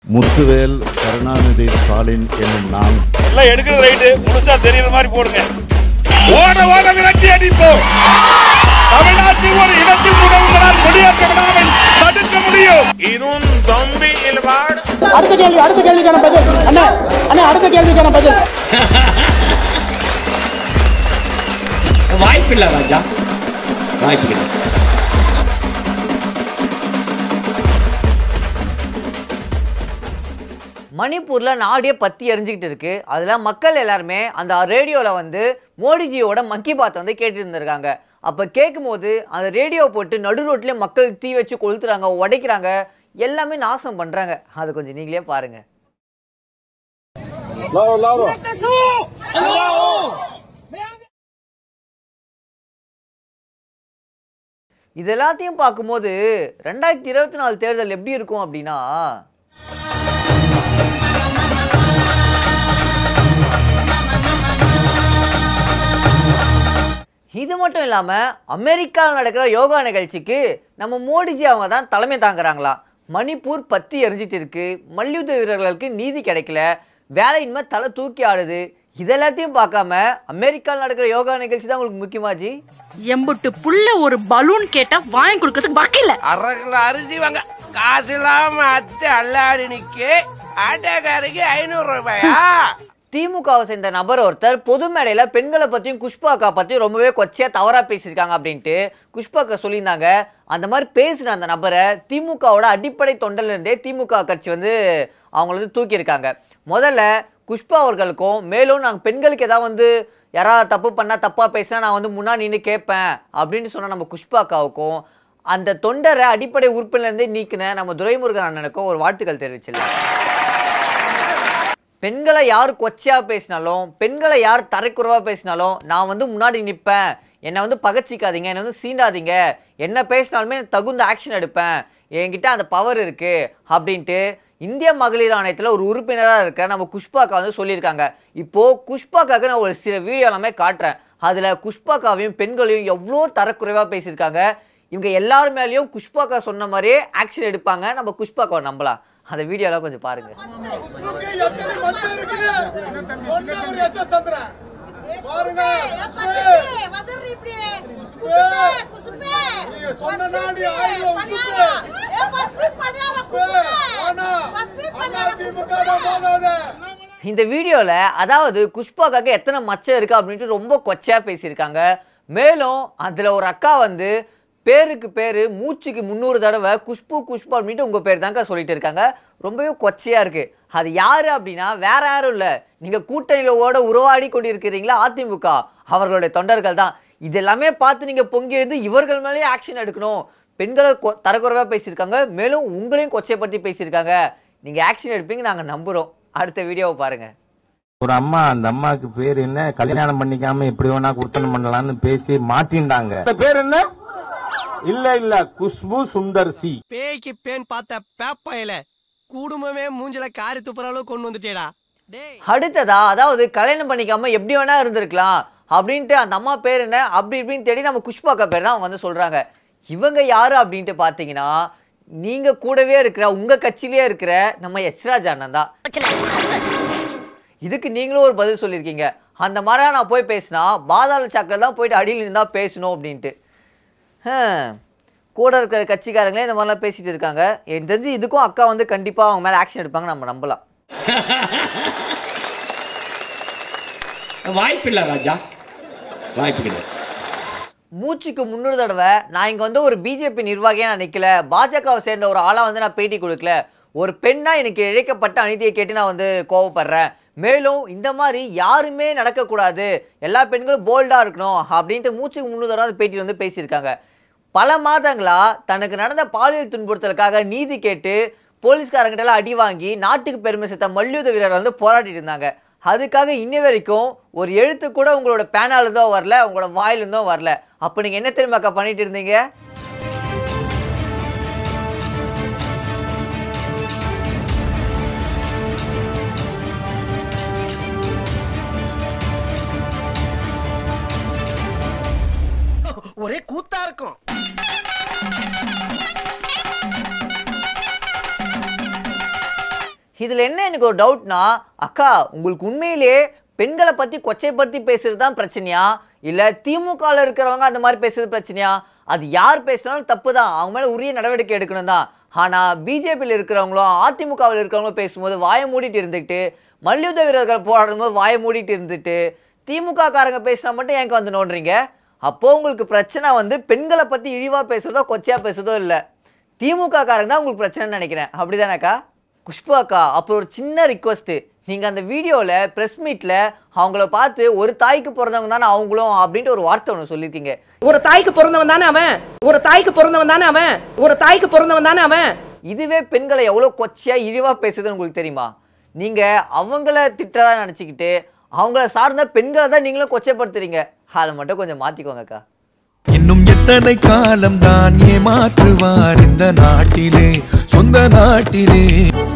முத்துவேல் கருணாநிதி ஸ்டாலின் என்னும் நான் எல்லாம் எடுக்கிறது ரைட்டு முழுசா தெரியுற மாதிரி போடுங்க ஓட ஓட விரட்டி அடிப்போம் தமிழ்நாட்டில் ஒரு இடத்தில் கூட உங்களால் குடியேற்ற விடாமல் தடுக்க முடியும் இதுவும் தம்பி இல்வாடு அடுத்த கேள்வி அடுத்த கேள்விக்கான பதில் அண்ணா அண்ணா அடுத்த கேள்விக்கான பதில் வாய்ப்பில்லை ராஜா வாய்ப்பில்லை மணிப்பூர்ல நாடே பத்தி எரிஞ்சுக்கிட்டு இருக்கு அதுல மக்கள் எல்லாருமே அந்த ரேடியோல வந்து மோடிஜியோட மக்கி பாத் வந்து கேட்டு இருந்திருக்காங்க அப்ப கேட்கும்போது அந்த ரேடியோ போட்டு நடு ரோட்லயே மக்கள் தீ வச்சு கொளுத்துறாங்க உடைக்கிறாங்க எல்லாமே நாசம் பண்றாங்க அது கொஞ்சம் நீங்களே பாருங்க இது எல்லாத்தையும் பார்க்கும்போது ரெண்டாயிரத்தி இருபத்தி நாலு தேர்தல் எப்படி இருக்கும் அப்படின்னா இது மட்டும் இல்லாம அமெரிக்காவில் நடக்கிற யோகா நிகழ்ச்சிக்கு நம்ம மோடிஜி அவங்க தான் தலைமை தாங்குறாங்களா மணிப்பூர் பத்தி எரிஞ்சிட்டு இருக்கு மல்யுத்த வீரர்களுக்கு நீதி கிடைக்கல வேலையின்மை தலை தூக்கி ஆடுது இதெல்லாத்தையும் பார்க்காம அமெரிக்காவில் நடக்கிற யோகா நிகழ்ச்சி தான் உங்களுக்கு முக்கியமாச்சு எம்புட்டு புள்ள ஒரு பலூன் கேட்டா வாங்கி கொடுக்கறதுக்கு வக்கில்ல அரை கிலோ அரிசி வாங்க காசு இல்லாம அத்தை அல்லாடி நிக்க ஆட்டோக்காரருக்கு ஐநூறு ரூபாயா திமுகவை சேர்ந்த நபர் ஒருத்தர் பொது மேடையில பெண்களை பத்தியும் குஷ்பாக்கா பத்தியும் ரொம்பவே கொச்சையா தவறா பேசியிருக்காங்க அப்படின்ட்டு குஷ்பாக்கா சொல்லியிருந்தாங்க அந்த மாதிரி பேசின அந்த நபரை திமுகவோட அடிப்படை தொண்டல இருந்தே திமுக கட்சி வந்து அவங்கள வந்து தூக்கியிருக்காங்க முதல்ல குஷ்பா அவர்களுக்கும் மேலும் நாங்கள் பெண்களுக்கு ஏதாவது வந்து யாராவது தப்பு பண்ணால் தப்பாக பேசினா நான் வந்து முன்னாடி நின்று கேட்பேன் அப்படின்னு சொன்ன நம்ம குஷ்பாக்காவுக்கும் அந்த தொண்டரை அடிப்படை உறுப்பினர்லேருந்தே நீக்கின நம்ம துரைமுருகன் அண்ணனுக்கும் ஒரு வாழ்த்துக்கள் தெரிவிச்சிடலாம் பெண்களை யார் கொச்சையா பேசினாலும் பெண்களை யார் தரைக்குறவா பேசினாலும் நான் வந்து முன்னாடி நிற்பேன் என்னை வந்து பகச்சிக்காதீங்க என்னை வந்து சீண்டாதீங்க என்ன பேசினாலுமே எனக்கு தகுந்த ஆக்ஷன் எடுப்பேன் என்கிட்ட அந்த பவர் இருக்கு அப்படின்ட்டு இந்திய மகளிர் ஆணையத்தில் ஒரு உறுப்பினராக இருக்க நம்ம குஷ்பாக்கா வந்து சொல்லியிருக்காங்க இப்போ குஷ்பாக்காக்கு நான் ஒரு சில வீடியோ எல்லாமே காட்டுறேன் அதில் குஷ்பாக்காவையும் பெண்களையும் எவ்வளோ தரக்குறைவாக பேசியிருக்காங்க இவங்க எல்லார் மேலேயும் குஷ்பாக்கா சொன்ன மாதிரியே ஆக்ஷன் எடுப்பாங்க நம்ம குஷ்பாக்காவை நம்பலாம் அந்த வீடியோலாம் கொஞ்சம் பாருங்க இந்த வீடியோவில் அதாவது குஷ்பாக்காக்கு எத்தனை மச்சம் இருக்கு அப்படின்ட்டு ரொம்ப கொச்சையாக பேசியிருக்காங்க மேலும் அதில் ஒரு அக்கா வந்து பேருக்கு பேர் மூச்சுக்கு முந்நூறு தடவை குஷ்பு குஷ்பு அப்படின்ட்டு உங்கள் பேர் தாங்க சொல்லிட்டு இருக்காங்க ரொம்பவே கொச்சையாக இருக்குது அது யார் அப்படின்னா வேற யாரும் இல்லை நீங்கள் கூட்டணியில் ஓட உருவாடி கொண்டு இருக்கிறீங்களா அதிமுக அவர்களுடைய தொண்டர்கள் தான் இதெல்லாமே பார்த்து நீங்கள் பொங்கி எழுந்து இவர்கள் மேலேயே ஆக்ஷன் எடுக்கணும் பெண்களை கொ- தரக்குறைவாக பேசியிருக்காங்க மேலும் உங்களையும் கொச்சைப்படுத்தி பேசியிருக்காங்க நீங்கள் ஆக்ஷன் எடுப்பீங்க நாங்கள் நம்புகிறோம் அடுத்த வீடியோவை பாருங்கள் ஒரு அம்மா அந்த அம்மாக்கு பேர் என்ன கல்யாணம் பண்ணிக்காம எப்படி வேணா குடுத்தனம் பண்ணலாம்னு பேசி மாட்டின்டாங்க அந்த பேர் என்ன இல்ல இல்ல குஷ்பு சுந்தர் சி பேய்க்கு பேன் பார்த்த பேப்பாயில குடும்பமே மூஞ்சில காரி துப்புற அளவுக்கு கொண்டு வந்துட்டேடா டேய் அடுத்ததா அதாவது கல்யாணம் பண்ணிக்காம எப்படி வேணா இருந்திருக்கலாம் அப்படின்ட்டு அந்த அம்மா பேர் என்ன அப்படி இப்படின்னு தேடி நம்ம குஷ்பாக்கா பேர் தான் அவங்க வந்து சொல்றாங்க இவங்க யாரு அப்படின்ட்டு பார்த்தீங்கன்னா நீங்க கூடவே இருக்கிற உங்க கட்சியிலே இருக்கிற நம்ம யச்ராஜ் அண்ணன் தான் இதுக்கு நீங்களும் ஒரு பதில் சொல்லியிருக்கீங்க அந்த மாதிரி நான் போய் பேசினா பாதாள சாக்கில் தான் போயிட்டு அடியில் இருந்தால் பேசணும் அப்படின்ட்டு ஹம். கூட இருக்கிற கட்சிக்காரங்களே இந்த மாதிரிலாம் பேசிட்டு இருக்காங்க எனக்கு தெரிஞ்சு இதுக்கும் அக்கா வந்து கண்டிப்பாக அவங்க மேலே ஆக்ஷன் எடுப்பாங்க நம்ம நம்பலாம் வாய்ப்பில்லை ராஜா வாய்ப்பு கிடையாது மூச்சுக்கு முன்னூறு தடவை நான் இங்கே வந்து ஒரு பிஜேபி நிர்வாகியாக நான் நிற்கல பாஜகவை சேர்ந்த ஒரு ஆளாக வந்து நான் பேட்டி கொடுக்கல ஒரு பெண்ணா எனக்கு இழைக்கப்பட்ட அநீதியை கேட்டு நான் வந்து கோவப்படுறேன் மேலும் இந்த மாதிரி யாருமே நடக்கக்கூடாது எல்லா பெண்களும் போல்டாக இருக்கணும் அப்படின்ட்டு மூச்சுக்கு முன்னூறு தடவை அந்த பேட்டியில் வந்து பேசியிருக்காங்க பல மாதங்களா தனக்கு நடந்த பாலியல் துன்புறுத்தலுக்காக நீதி கேட்டு போலீஸ்காரங்கிட்ட எல்லாம் அடி வாங்கி நாட்டுக்கு பெருமை சேர்த்த மல்யுத்த வீரர்கள் வந்து போராடிட்டு இருந்தாங்க அதுக்காக இன்னி வரைக்கும் ஒரு எழுத்து கூட உங்களோட பேனால இருந்தோ வரல உங்களோட வாயிலிருந்தோ வரல அப்போ நீங்கள் என்ன தெரியுமாக்கா பண்ணிட்டு இருந்தீங்க ஒரே கூத்தா இருக்கும் இதுல என்ன எனக்கு ஒரு டவுட்னா அக்கா உங்களுக்கு உண்மையிலேயே பெண்களை பத்தி கொச்சைப்படுத்தி பேசுறது தான் பிரச்சனையா இல்ல திமுகல இருக்கிறவங்க அந்த மாதிரி பேசுறது பிரச்சனையா அது யார் பேசினாலும் தப்பு தான் அவங்க மேல உரிய நடவடிக்கை எடுக்கணும் தான் ஆனா பிஜேபியில் இருக்கிறவங்களும் அதிமுகவில் இருக்கிறவங்களும் பேசும்போது வாயை மூடிட்டு இருந்துக்கிட்டு மல்யுத்த வீரர்கள் போராடும் போது வாயை மூடிட்டு இருந்துட்டு திமுக காரங்க பேசினா மட்டும் ஏங்க வந்து நோண்டுறீங்க அப்போ உங்களுக்கு பிரச்சனை வந்து பெண்களை பத்தி இழிவா பேசுறதோ கொச்சையா பேசுறதோ இல்லை திமுக காரங்க தான் உங்களுக்கு பிரச்சனைன்னு நினைக்கிறேன் அப்படிதானேக்கா குஷ்பா அக்கா அப்புறம் ஒரு சின்ன ரிக்வஸ்ட்டு நீங்கள் அந்த வீடியோவில் ப்ரெஸ் மீட்டில் அவங்கள பார்த்து ஒரு தாய்க்கு பிறந்தவங்க தானே அவங்களும் அப்படின்ட்டு ஒரு வார்த்தை ஒன்று சொல்லியிருக்கீங்க ஒரு தாய்க்கு பிறந்தவன் தானே அவன் ஒரு தாய்க்கு பிறந்தவன் தானே அவன் ஒரு தாய்க்கு பிறந்தவன் தானே அவன் இதுவே பெண்களை எவ்வளோ கொச்சையாக இழிவாக பேசுதுன்னு உங்களுக்கு தெரியுமா நீங்கள் அவங்கள திட்டதா நினச்சிக்கிட்டு அவங்கள சார்ந்த பெண்களை தான் நீங்களும் கொச்சைப்படுத்துறீங்க அதை மட்டும் கொஞ்சம் மாற்றிக்கோங்க அக்கா இன்னும் எத்தனை காலம் தான் ஏமாற்றுவார் இந்த நாட்டிலே சொந்த நாட்டிலே